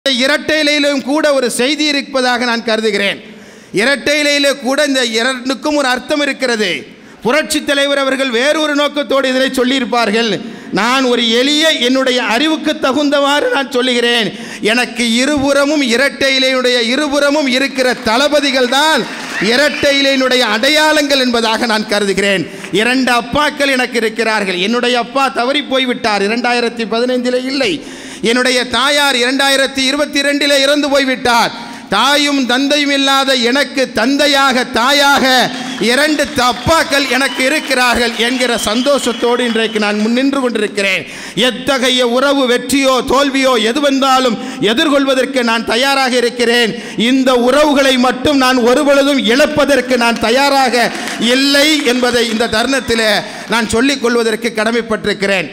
இரட்டையிலும் கூட ஒரு செய்தி இருப்பதாக நான் கருதுகிறேன் இரட்டையிலே கூட இந்த இரண்டுக்கும் ஒரு அர்த்தம் இருக்கிறது புரட்சி தலைவர் அவர்கள் வேறொரு நோக்கத்தோடு இதனை சொல்லியிருப்பார்கள் நான் ஒரு எளிய என்னுடைய அறிவுக்கு தகுந்தவாறு நான் சொல்லுகிறேன் எனக்கு இருபுறமும் இரட்டை இலையினுடைய இருபுறமும் இருக்கிற தளபதிகள் தான் இரட்டை இலையினுடைய அடையாளங்கள் என்பதாக நான் கருதுகிறேன் இரண்டு அப்பாக்கள் எனக்கு இருக்கிறார்கள் என்னுடைய அப்பா தவறி போய்விட்டார் இரண்டாயிரத்தி பதினைந்தில் இல்லை என்னுடைய தாயார் இரண்டாயிரத்தி இருபத்தி ரெண்டில் இறந்து போய்விட்டார் தாயும் தந்தையும் இல்லாத எனக்கு தந்தையாக தாயாக இரண்டு அப்பாக்கள் எனக்கு இருக்கிறார்கள் என்கிற சந்தோஷத்தோடு இன்றைக்கு நான் முன்னின்று கொண்டிருக்கிறேன் எத்தகைய உறவு வெற்றியோ தோல்வியோ எது வந்தாலும் எதிர்கொள்வதற்கு நான் தயாராக இருக்கிறேன் இந்த உறவுகளை மட்டும் நான் ஒருபொழுதும் இழப்பதற்கு நான் தயாராக இல்லை என்பதை இந்த தருணத்தில் நான் சொல்லிக் கொள்வதற்கு கடமைப்பட்டிருக்கிறேன்